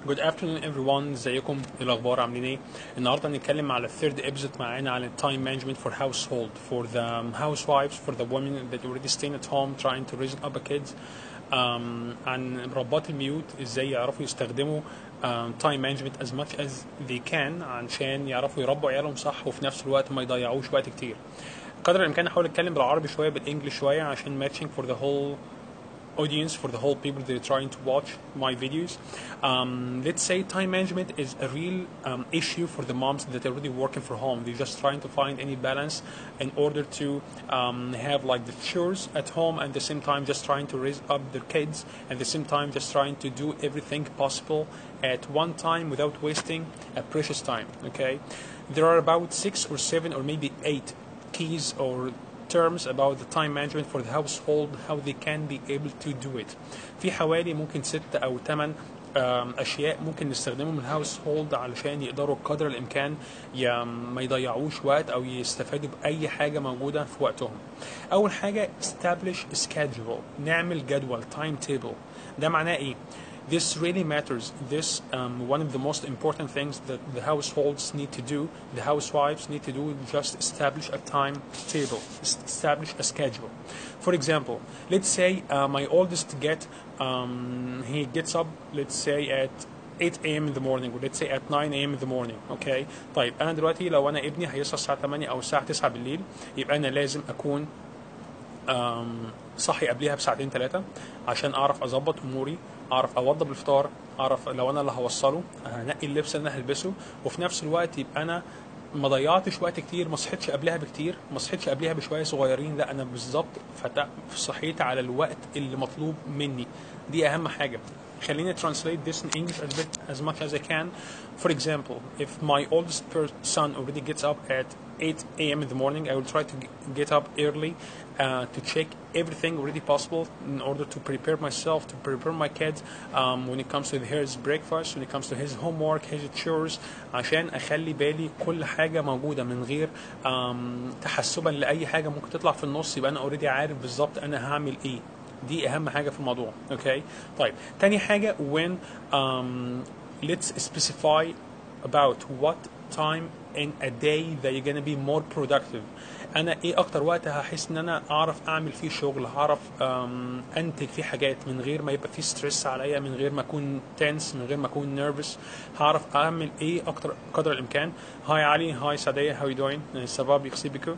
Good afternoon everyone ازيكم ايه الاخبار عاملين ايه النهارده هنتكلم على الثيرد episode معانا على time management for household for the um, housewives for the women that already staying at home trying to raise up a kids um, عن ربات البيوت ازاي يعرفوا يستخدموا um, time management as much as they can عشان يعرفوا يربوا عيالهم صح وفي نفس الوقت ما يضيعوش وقت كتير قدر الامكان احاول اتكلم بالعربي شويه بالانجلش شويه عشان matching for the whole audience for the whole people that are trying to watch my videos. Um, let's say time management is a real um, issue for the moms that are already working from home. They're just trying to find any balance in order to um, have like the chores at home and at the same time just trying to raise up their kids and at the same time just trying to do everything possible at one time without wasting a precious time. Okay, there are about six or seven or maybe eight keys or terms about the time management for the household how they can be able to do it في حوالي ممكن ست او ثمان اشياء ممكن نستخدمهم الهاوس هولد علشان يقدروا قدر الامكان ي- ما يضيعوش وقت او يستفادوا باي حاجه موجوده في وقتهم اول حاجه establish schedule نعمل جدول time table ده معناه ايه This really matters. This um, one of the most important things that the households need to do, the housewives need to do, just establish a timetable, es- establish a schedule. For example, let's say uh, my oldest get um, he gets up, let's say at 8 a.m. in the morning or let's say at 9 a.m. in the morning okay طيب انا دلوقتي لو انا ابني هيصحى الساعه 8 او الساعه 9 بالليل يبقى انا لازم اكون أم، صحي قبليها بساعتين ثلاثة عشان أعرف أظبط أموري أعرف أوضب الفطار أعرف لو أنا اللي هوصله هنقي اللبس اللي أنا هلبسه وفي نفس الوقت يبقى أنا ما ضيعتش وقت كتير ما صحيتش قبلها بكتير ما صحيتش قبلها بشوية صغيرين لا أنا بالظبط فت- صحيت على الوقت اللي مطلوب مني دي أهم حاجة خليني translate this in English as, bit, as much as I can. For example, if my oldest per- son already gets up at 8 a.m. in the morning, I will try to g- get up early uh, to check everything already possible in order to prepare myself, to prepare my kids um, when it comes to his breakfast, when it comes to his homework, his chores, عشان أخلي بالي كل حاجة موجودة من غير um, تحسبا لأي حاجة ممكن تطلع في النص يبقى أنا already عارف بالظبط أنا هعمل إيه. دي اهم حاجه في الموضوع اوكي طيب تاني حاجه when um, let's specify about what time in a day that you're gonna be more productive انا ايه اكتر وقت هحس ان انا اعرف اعمل فيه شغل هعرف um, انتج فيه حاجات من غير ما يبقى فيه ستريس عليا من غير ما اكون تنس من غير ما اكون نيرفس هعرف اعمل ايه اكتر قدر الامكان هاي علي هاي سعديه هاو يو دوين سباب يقصي بكو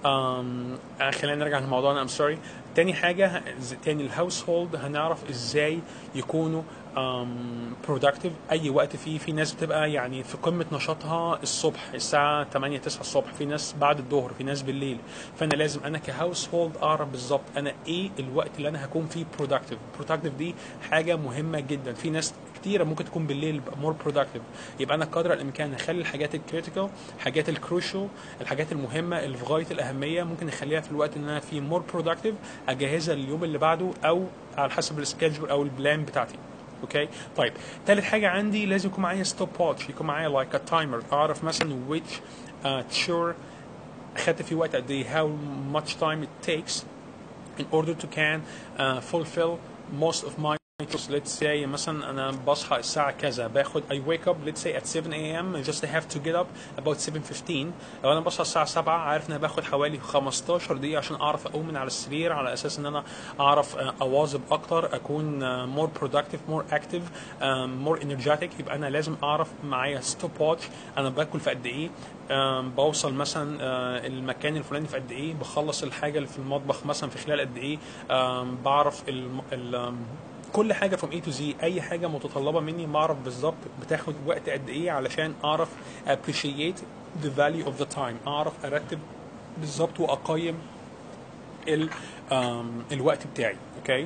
um, خلينا نرجع لموضوعنا ام سوري تاني حاجة ز- تاني الهاوس هولد هنعرف ازاي يكونوا um, productive اي وقت فيه في ناس بتبقى يعني في قمة نشاطها الصبح الساعة 8 9 الصبح في ناس بعد الظهر في ناس بالليل فانا لازم انا كهاوس هولد اعرف بالظبط انا ايه الوقت اللي انا هكون فيه productive productive دي حاجة مهمة جدا في ناس كتيرة ممكن تكون بالليل مور برودكتيف يبقى انا قدر الامكان اخلي الحاجات الكريتيكال الحاجات الكروشال الحاجات المهمه اللي في غايه الاهميه ممكن اخليها في الوقت اللي انا فيه مور برودكتيف اجهزها لليوم اللي بعده او على حسب السكيدجول او البلان بتاعتي اوكي طيب ثالث حاجه عندي لازم يكون معايا ستوب واتش يكون معايا لايك ا تايمر اعرف مثلا which uh, sure اخدت فيه وقت قد ايه how much time it takes in order to can uh, fulfill most of my let's say مثلا انا بصحى الساعه كذا باخد I wake up let's say at 7 a.m. just I have to get up about 7:15 لو انا بصحى الساعه 7 عارف ان انا باخد حوالي 15 دقيقه عشان اعرف اقوم من على السرير على اساس ان انا اعرف آه، اواظب اكتر اكون آه، more productive more active um, more energetic يبقى انا لازم اعرف معايا ستوب واتش انا باكل في قد ايه آم، بوصل مثلا آه، المكان الفلاني في قد ايه بخلص الحاجه اللي في المطبخ مثلا في خلال قد ايه آم، بعرف الم... ال... آم، كل حاجه from A to Z اي حاجه متطلبه مني بعرف بالظبط بتاخد وقت قد ايه علشان اعرف appreciate the value of the time اعرف ارتب بالظبط واقيم ال... آم، الوقت بتاعي اوكي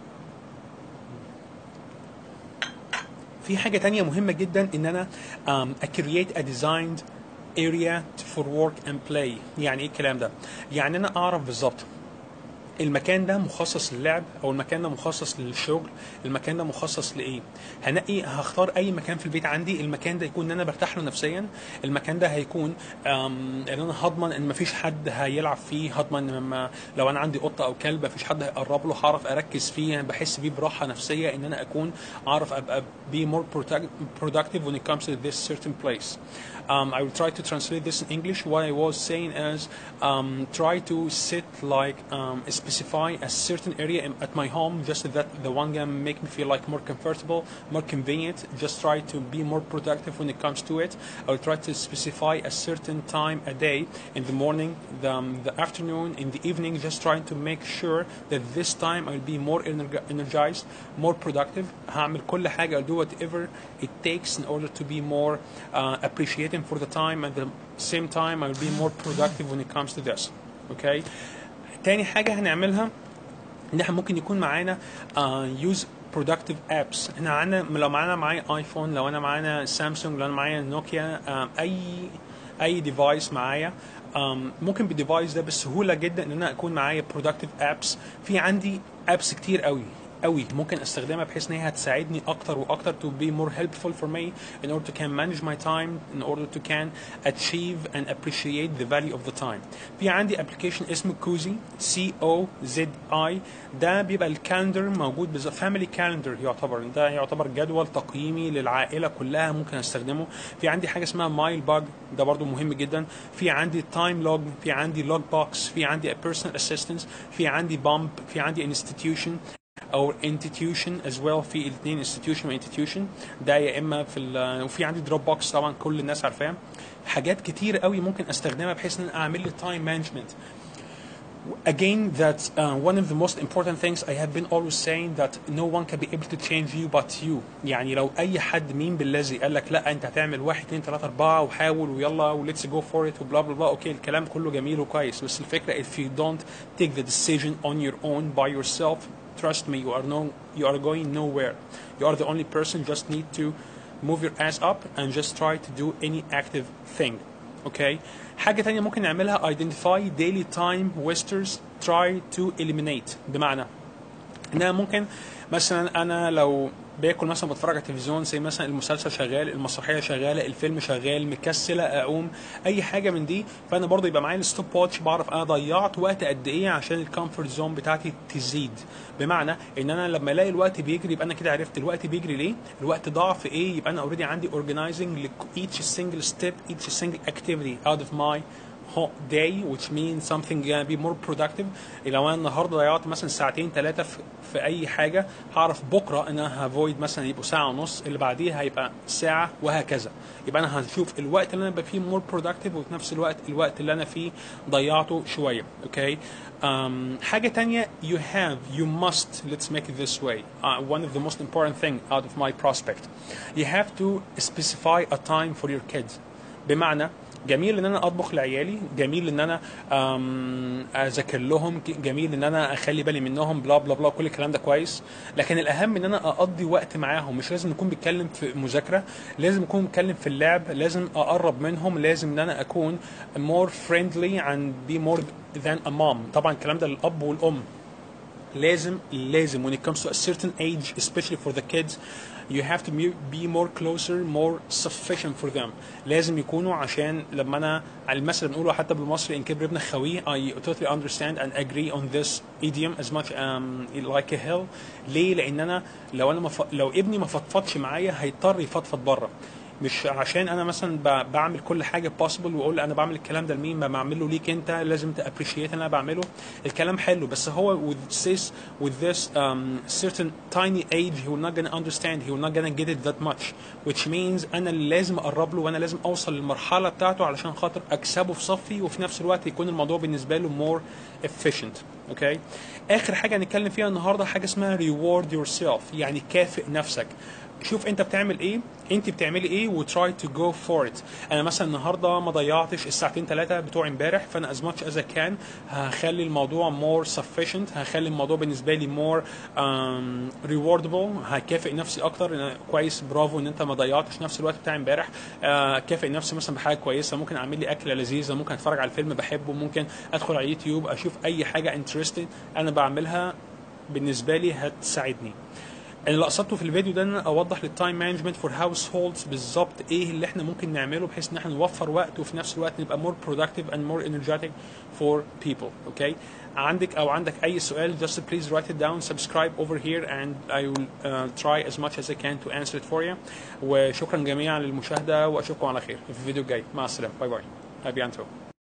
في حاجة تانية مهمة جدا ان انا um, create a designed area for work and play يعني ايه الكلام ده يعني انا اعرف بالظبط المكان ده مخصص للعب او المكان ده مخصص للشغل المكان ده مخصص لايه هنقي هختار اي مكان في البيت عندي المكان ده يكون ان انا برتاح له نفسيا المكان ده هيكون أم، ان انا هضمن ان مفيش حد هيلعب فيه هضمن ان لما لو انا عندي قطه او كلب مفيش حد هيقرب له هعرف اركز فيه أنا بحس بيه براحه نفسيه ان انا اكون اعرف ابقى be more product- productive when it comes to this certain place um, I will try to translate this in English. What I was saying is um, try to sit like um, specify a certain area in, at my home just so that the one can make me feel like more comfortable, more convenient. Just try to be more productive when it comes to it. I will try to specify a certain time a day in the morning, the, um, the afternoon, in the evening. Just trying to make sure that this time I'll be more energ- energized, more productive. هعمل كل حاجة I'll do whatever it takes in order to be more uh, appreciating for the time at the same time I'll be more productive when it comes to this okay تاني حاجة هنعملها ان احنا ممكن يكون معانا يوز productive apps احنا معانا لو معانا معايا ايفون لو انا معانا سامسونج لو انا معايا نوكيا آم، اي اي ديفايس معايا آم، ممكن بالديفايس ده بسهوله جدا ان انا اكون معايا productive apps في عندي apps كتير قوي قوي ممكن استخدمها بحيث ان هي هتساعدني اكتر واكتر to be more helpful for me in order to can manage my time in order to can achieve and appreciate the value of the time في عندي application اسمه كوزي سي او زد اي ده بيبقى الكالندر موجود بز فاميلي كالندر يعتبر ده يعتبر جدول تقييمي للعائله كلها ممكن استخدمه في عندي حاجه اسمها مايل باج ده برضو مهم جدا في عندي تايم لوج في عندي لوج بوكس في عندي personal assistance في عندي بامب في عندي institution او institution as well في الاثنين institution و institution ده يا اما في ال- وفي عندي دروب بوكس طبعا كل الناس عارفاه حاجات كتير قوي ممكن استخدمها بحيث ان أنا اعمل لي تايم مانجمنت again that uh, one of the most important things I have been always saying that no one can be able to change you but you يعني لو اي حد مين بالذي قال لك لا انت هتعمل واحد اتنين تلاته اربعه وحاول ويلا وليتس جو فور ات وبلا بلا بلا اوكي الكلام كله جميل وكويس بس الفكره if you don't take the decision on your own by yourself trust me you are no you are going nowhere you are the only person just need to move your ass up and just try to do any active thing اوكي حاجه تانية ممكن نعملها identify daily time wasters try to eliminate بمعنى ان انا ممكن مثلا انا لو باكل مثلا بتفرج على التلفزيون زي مثلا المسلسل شغال المسرحيه شغاله الفيلم شغال مكسله اقوم اي حاجه من دي فانا برضه يبقى معايا الستوب واتش بعرف انا ضيعت وقت قد ايه عشان الكومفورت زون بتاعتي تزيد بمعنى ان انا لما الاقي الوقت بيجري يبقى انا كده عرفت الوقت بيجري ليه الوقت ضاع في ايه يبقى انا اوريدي عندي organizing each single step each single activity out of my hot day which means something gonna be more productive لو انا النهارده ضيعت مثلا ساعتين ثلاثه في, في اي حاجه هعرف بكره ان انا هافويد مثلا يبقوا ساعه ونص اللي بعديها هيبقى ساعه وهكذا يبقى انا هشوف الوقت اللي انا بقى فيه more productive وفي نفس الوقت الوقت اللي انا فيه ضيعته شويه اوكي um, حاجه تانية you have you must let's make it this way uh, one of the most important thing out of my prospect you have to specify a time for your kids بمعنى جميل ان انا اطبخ لعيالي جميل ان انا أم، اذاكر لهم ك- جميل ان انا اخلي بالي منهم بلا بلا بلا كل الكلام ده كويس لكن الاهم ان انا اقضي وقت معاهم مش لازم نكون بيتكلم في مذاكره لازم نكون بيتكلم في اللعب لازم اقرب منهم لازم ان انا اكون more friendly and be more than a mom طبعا الكلام ده للاب والام لازم لازم when it comes to a certain age especially for the kids you have to be- be more closer more sufficient for them لازم يكونوا عشان لما انا على المثل بنقوله حتى بالمصري ان كبر ابن خويه I totally understand and agree on this idiom as much um, like a hill ليه لان انا لو انا مف... لو ابني ما فضفضش معايا هيضطر يفضفض بره مش عشان انا مثلا ب- بعمل كل حاجه possible واقول انا بعمل الكلام ده لمين ما بعمله ليك انت لازم تابريشيت انا بعمله الكلام حلو بس هو with this with this um, certain tiny age he will not gonna understand he will not gonna get it that much which means انا اللي لازم اقرب له وانا لازم اوصل للمرحله بتاعته علشان خاطر اكسبه في صفي وفي نفس الوقت يكون الموضوع بالنسبه له more efficient اوكي اخر حاجه هنتكلم فيها النهارده حاجه اسمها reward yourself يعني كافئ نفسك شوف انت بتعمل ايه انت بتعملي ايه وتراي تو جو فور ات انا مثلا النهارده ما ضيعتش الساعتين ثلاثه بتوع امبارح فانا از ماتش از كان هخلي الموضوع مور sufficient هخلي الموضوع بالنسبه لي مور ريوردبل هكافئ نفسي اكتر إن كويس برافو ان انت ما ضيعتش نفس الوقت بتاع امبارح آه، كافئ نفسي مثلا بحاجه كويسه ممكن اعمل لي اكله لذيذه ممكن اتفرج على فيلم بحبه ممكن ادخل على يوتيوب اشوف اي حاجه interesting interesting انا بعملها بالنسبه لي هتساعدني اللي قصدته في الفيديو ده ان انا اوضح للتايم مانجمنت فور هاوس هولدز بالظبط ايه اللي احنا ممكن نعمله بحيث ان احنا نوفر وقت وفي نفس الوقت نبقى more productive and more energetic for people okay عندك او عندك اي سؤال just please write it down subscribe over here and I will uh, try as much as I can to answer it for you وشكرا جميعا للمشاهده واشوفكم على خير في الفيديو الجاي مع السلامه باي باي ابي انتو